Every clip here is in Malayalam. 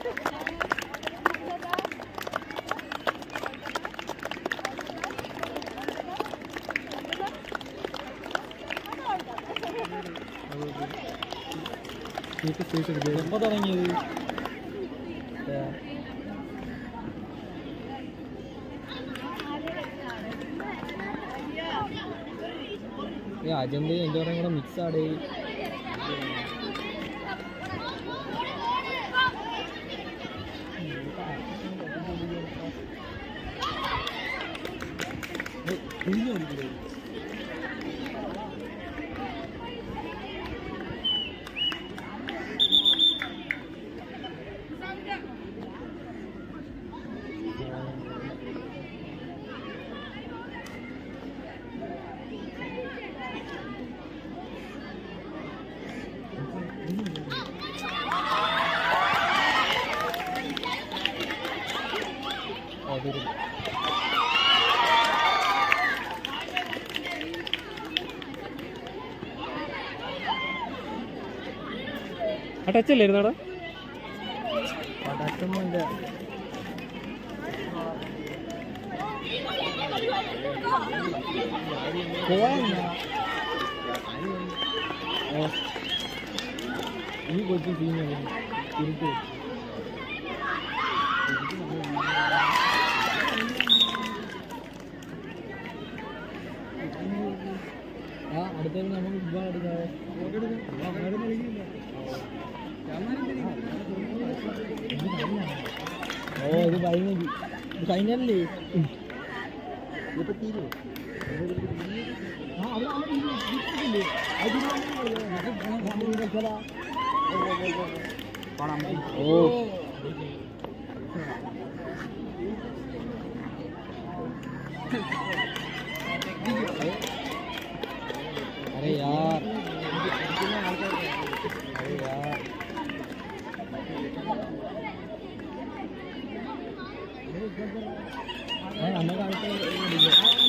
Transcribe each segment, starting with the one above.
എപ്പോ തുടങ്ങിയത് ഈ അജന്തയും എൻ്റെ കൂടെ കൂടെ മിക്സ് ആടേ അതൊരു ആ ടച്ച് അല്ലായിരുന്നു അവിടെ പടക്കൊന്നുമില്ല ഈ കൊച്ചു സീനാണ് തിരിച്ചു ആ അടുത്ത നമുക്ക് ഫുട്ബോൾ എടുക്കാതെ ഓ ഇത് കഴിഞ്ഞ ഇത് കഴിഞ്ഞല്ലേ ഇതിപ്പോ തീരുവോ ആ അവിടെ അവിടെ ഇല്ല, ഇരിക്കുന്നില്ലേ? അത് തീരുമാനമായില്ലേ? നമുക്ക് ഫാമിലി വെച്ചാലാ? ഓ अरे यार अरे यार ഏ, നമ്മുടെ ആൾക്കാർ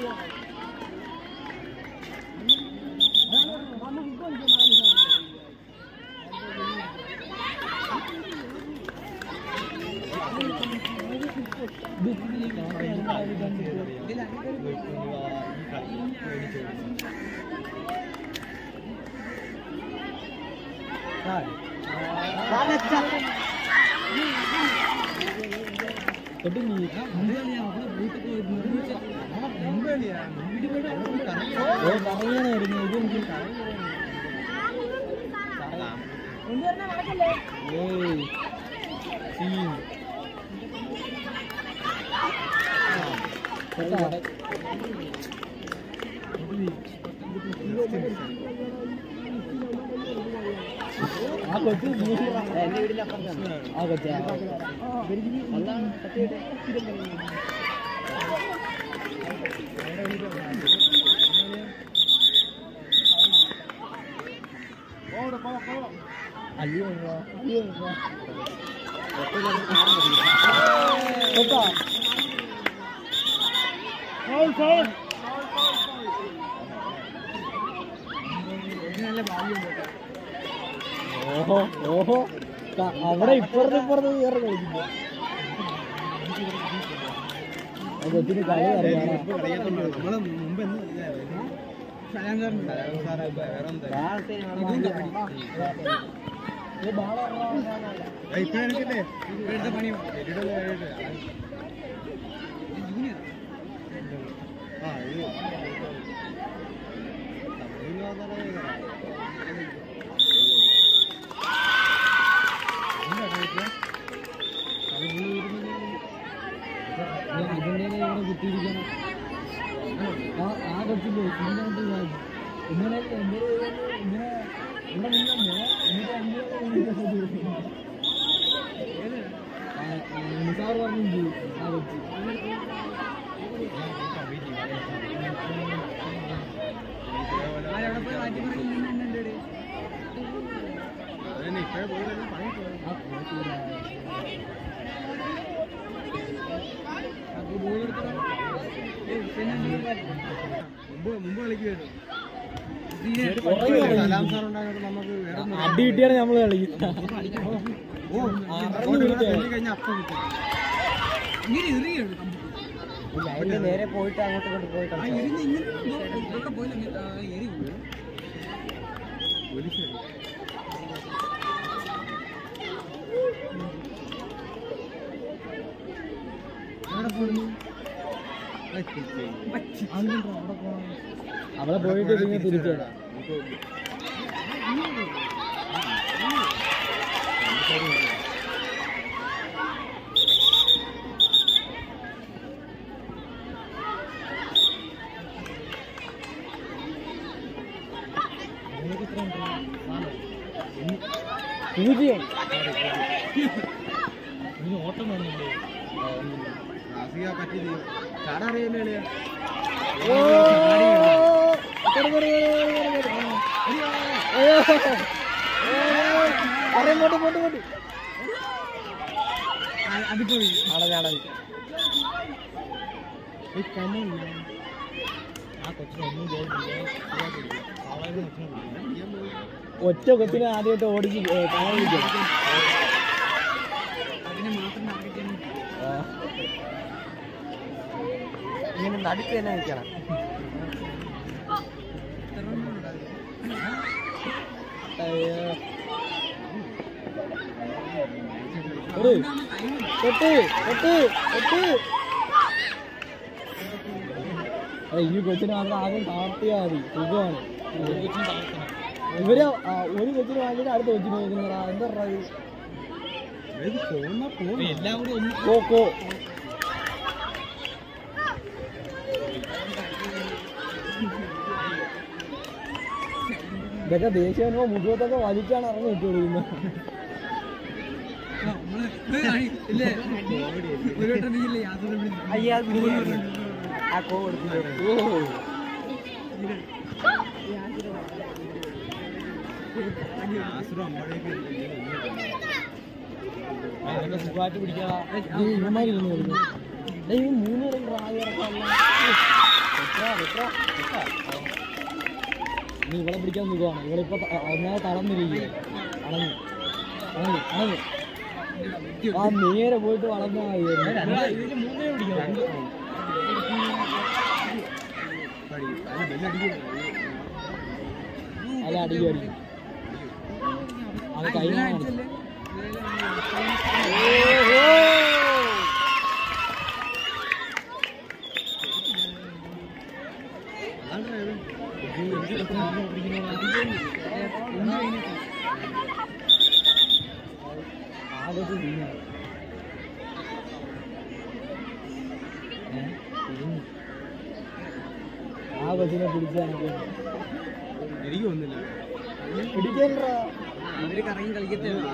തൊട്ട് നീ ഓ കറങ്ങാനായിരുന്നു ഇത് എനിക്ക് ഏയ് സീൻ കേട്ടാ ആ കൊച്ചു ആ കൊച്ചാ അയ്യോ അയ്യോ കേട്ടാ ഓഹോ ഓഹോ ക- അവിടെ ഇപ്പുറത്ത് ഇപ്പുറത്ത് കയറി കളിക്കുന്നു ആ കൊച്ചിന് കളി അറിയാം ഇതിന്റെ ഇവിടെ കുത്തിയിരിക്കണം ആ ആ കൊച്ചില്ലേ ഇങ്ങോട്ട് ഞാൻ ഇങ്ങനെ എന്റെ ഇങ്ങനെ ഇവിടെ നിന്നോ എന്നിട്ട് അഞ്ച് നിസാർ പറഞ്ഞു ആ കൊച്ചി ആ കൊച്ചില്ല അടി കിട്ടിയാണ് നമ്മള് കളിക്കുന്നത് ഇങ്ങനെ എറിയാണ് കമ്പ് അതിന്റെ നേരെ പോയിട്ട് അങ്ങോട്ട് കൊണ്ട് പോയി ആ എരിഞ്ഞ് ഇങ്ങനെ ഇവിടെ പോയില്ല ഇങ്ങനെ, ആ, എരി വീഴും. അവിടെ പോയിട്ട് പിന്നെ തിരിച്ചു വരാം പൂജ്യം ഓട്ടം വേണമല്ലോ പോട്ട് പോട്ട് പോട്ട് അത് പോയി അടഞ്ഞ് അടഞ്ഞ് ഒറ്റ കൊച്ചിനെ ആദ്യമായിട്ട് ഓടിച്ച് കാണാൻ വിളിക്കാം അതിനെ മാത്രം ടാർഗറ്റ് ചെയ്യാൻ ഇങ്ങനെ നടുക്ക് തന്നെ നിൽക്കണം എത്ര റണ്ണാണ് തൊട്ട് തൊട്ട് തൊട്ട് ഈ കൊച്ചിന് മാത്രം ആദ്യം താർത്തിയാ മതി സുഖമാണ് ഇവര് ആ, ഒരു കൊച്ചിന് വാങ്ങിയിട്ട് അടുത്ത കൊച്ചിന് നോക്കുന്നതാ എന്താ എല്ലാം കൂടി ഒന്ന് കോ കോ ഇതൊക്കെ ദേശീയമോ മുഖത്തൊക്കെ വലിച്ചാണ് ഇറങ്ങി വിട്ടുകൊടുക്കുന്നത് ആ, നമ്മള് ഇത് കാണി- ഇല്ലേ ഒരു വട്ടം നീ ഇല്ലേ യാതൊരു വിളി- അയ്യാ ആ കോ കൊടുത്തിട്ട് ഓ അതൊക്കെ സുഖമായിട്ട് പിടിക്കാ ഇവന്മാരിരുന്ന് കൊടുക്കും ഈ മൂന്ന് പേരും പ്രായം ഇറക്കാനുള്ള നീ ഇവിടെ പിടിക്കാൻ സുഖമാണ് ഇവിടെ ഇപ്പൊ ഒന്നാമത് തളർന്നിരിക്കുക അണങ്ങി അണങ്ങി അണങ്ങി ആ നേരെ പോയിട്ട് വളർന്നാ അല്ല അടിക്കും അടിക്കും അത് കഴിഞ്ഞാണ് അടിച്ചല്ലേ? ആകത്ത് വീണാണ് ആ കൊച്ചിനെ പിടിച്ചാണെങ്കിൽ എനിക്ക് ഒന്നില്ല പിടിക്കണ്ടാ അവര് കറങ്ങി കളിക്കത്തേ ഉള്ളൂ.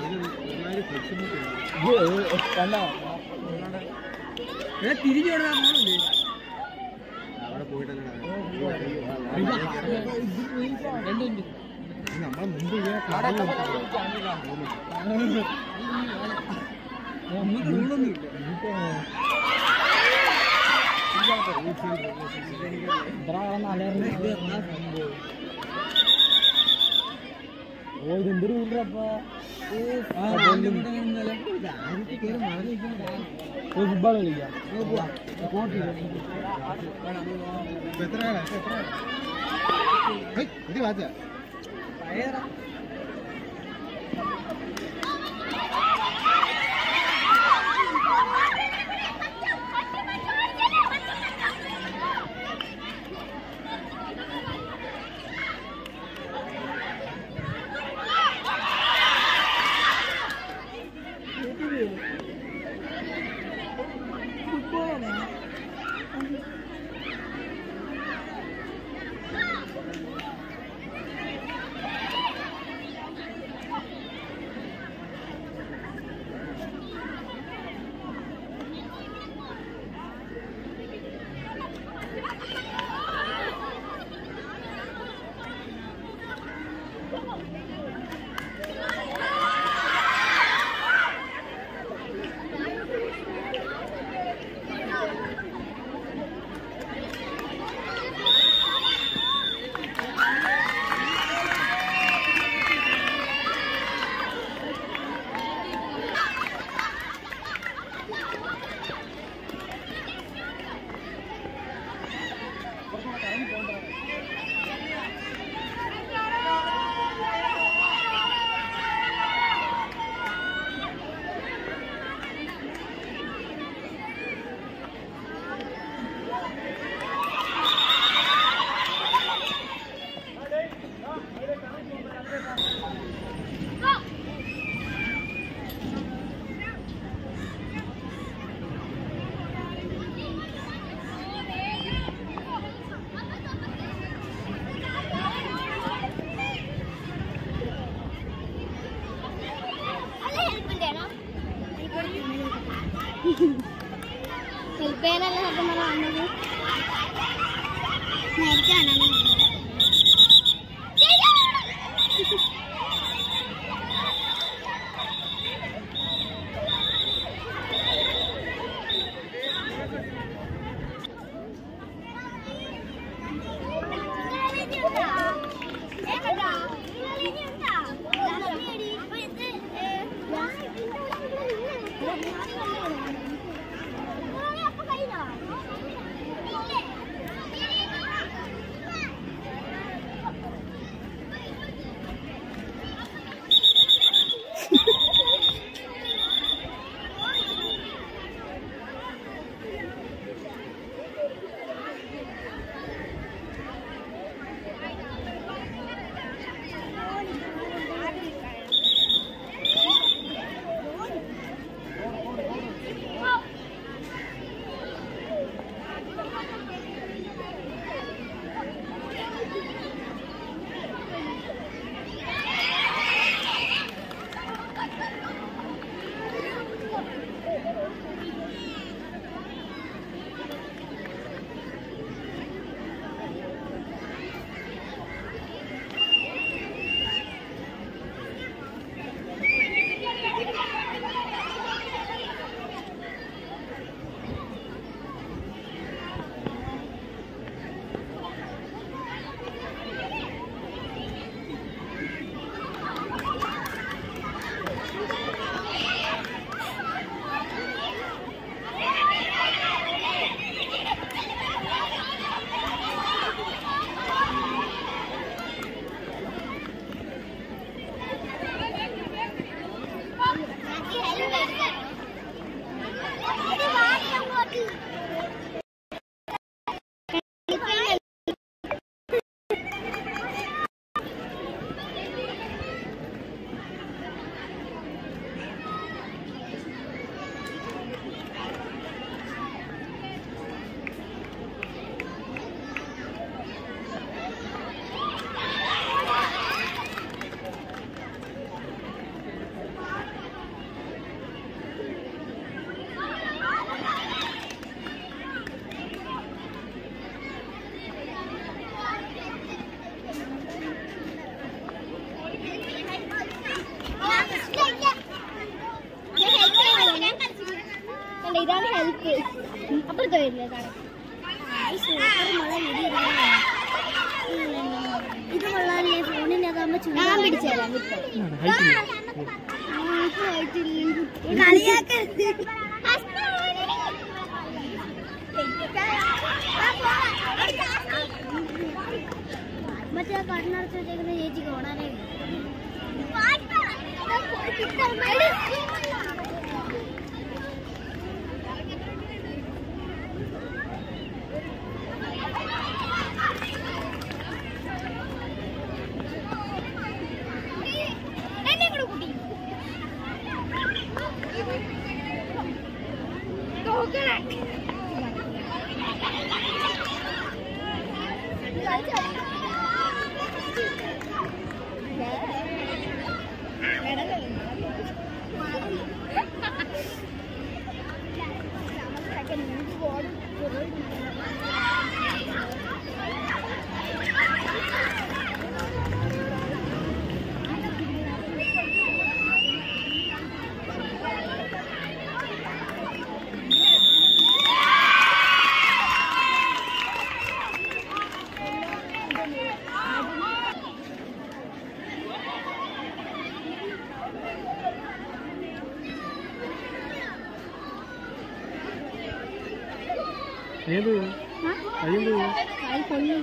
കണ്ടോ ഇവിടെ തിരിഞ്ഞു വിടാൻ മോളില്ലേ അവിടെ പോയിട്ടല്ലേ രണ്ട് മിനിറ്റ് നമ്മളെ മുമ്പ് ഇങ്ങനെ നമുക്ക് റൂളൊന്നും ഇല്ല ഓ ഇതെന്തൊരു വീട്ടിലപ്പാ ആ രണ്ട് മിനിറ്റ് ഇന്നലെ ഒരു ഫുട്ബോൾ കളിക്കാം എത്ര ആളാ? ഇപ്പൊ എത്ര ആളാ? ഹേയ്, ഇത് വാച്ചാ ഹെൽപ്പ് ചെയ്യാനല്ല സത്യം പറഞ്ഞാൽ വന്നത് നേരത്തെ ആണ് ഇതാണ് ഹെൽപ്പ് അപ്പുറത്ത് വരില്ല സൂപ്പർ മഴ ഇത് കൊള്ളാല്ലേ ഫോണിന്റെ അതാകുമ്പോ ഞാൻ പിടിച്ചുതരാം മറ്റേ കണ്ണടച്ച് വെച്ചേക്കുന്ന ചേച്ചിക്ക് ഓടാനേ എന്നെ കൂടെ കൂട്ടി ഏത് അയ്യോ അത് കൊള്ളു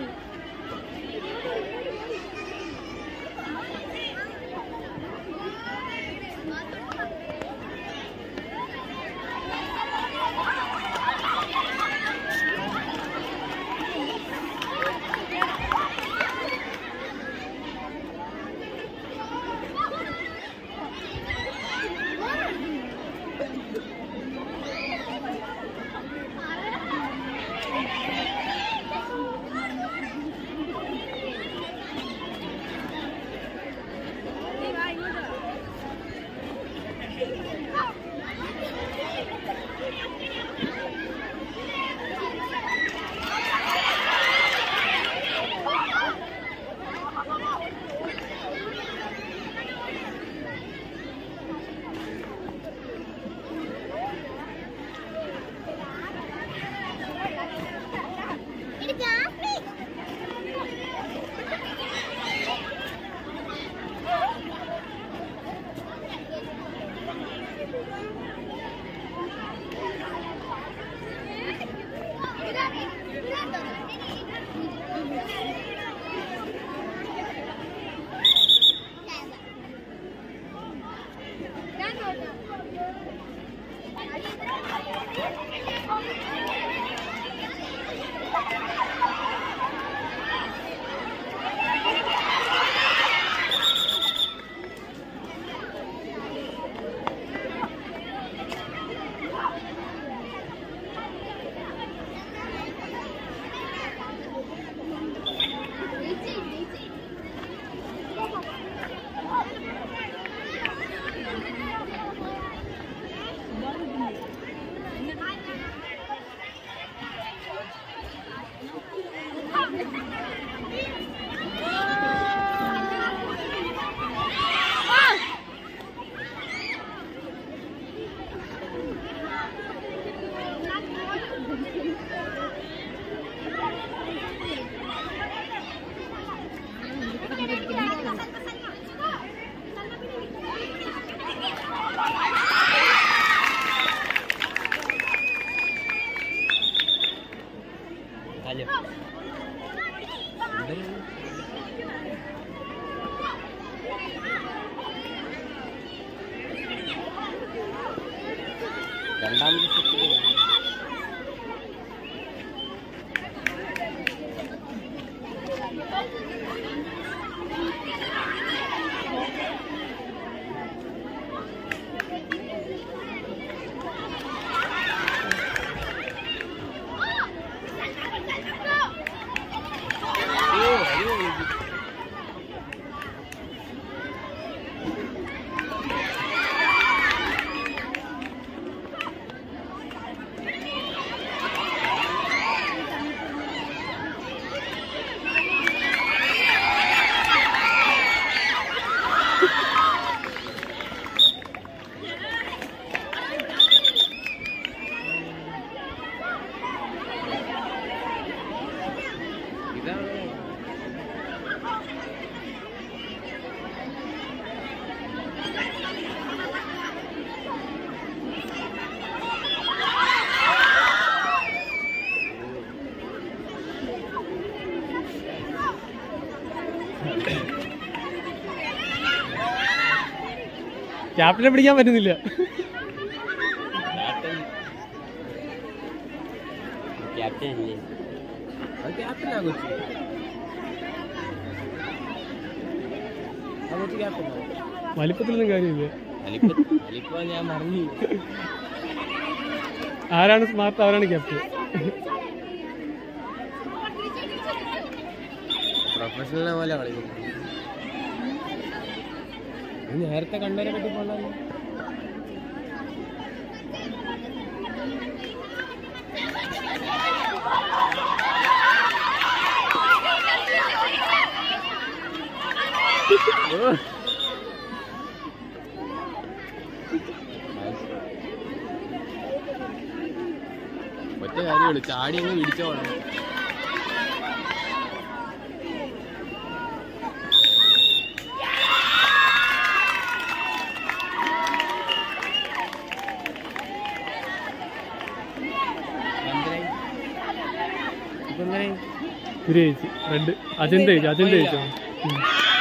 രണ്ടാമത് സെറ്റിൽ ഇതാണ് ക്യാപ്റ്റനെ പിടിക്കാൻ പറ്റുന്നില്ല ക്യാപ്റ്റൻ അല്ലേ അത് ക്യാപ്റ്റനാ കൊച്ചു ആ കൊച്ചു ക്യാപ്റ്റനാ വലിപ്പത്തിലൊന്നും കാര്യമില്ല അലിപ്പ അലിപ്പ ഞാൻ മറന്നു ആരാണ് സ്മാർട്ട് ആരാണ് ക്യാപ്റ്റൻ പ്രൊഫഷണലിനെ പോലെ കളിക്കുന്നു നീ നേരത്തെ കണ്ടവരെ പറ്റി പോകണല്ലോ ഒറ്റ കാര്യമുള്ളൂ ചാടി അങ്ങ് പിടിച്ചോളാം എന്തരായി? ഇപ്പൊ എന്തരായി? ഒരു ജയിച്ചു റെഡ് അജന്ത ജയിച്ചു അജന്ത ജയിച്ചോ ഉം.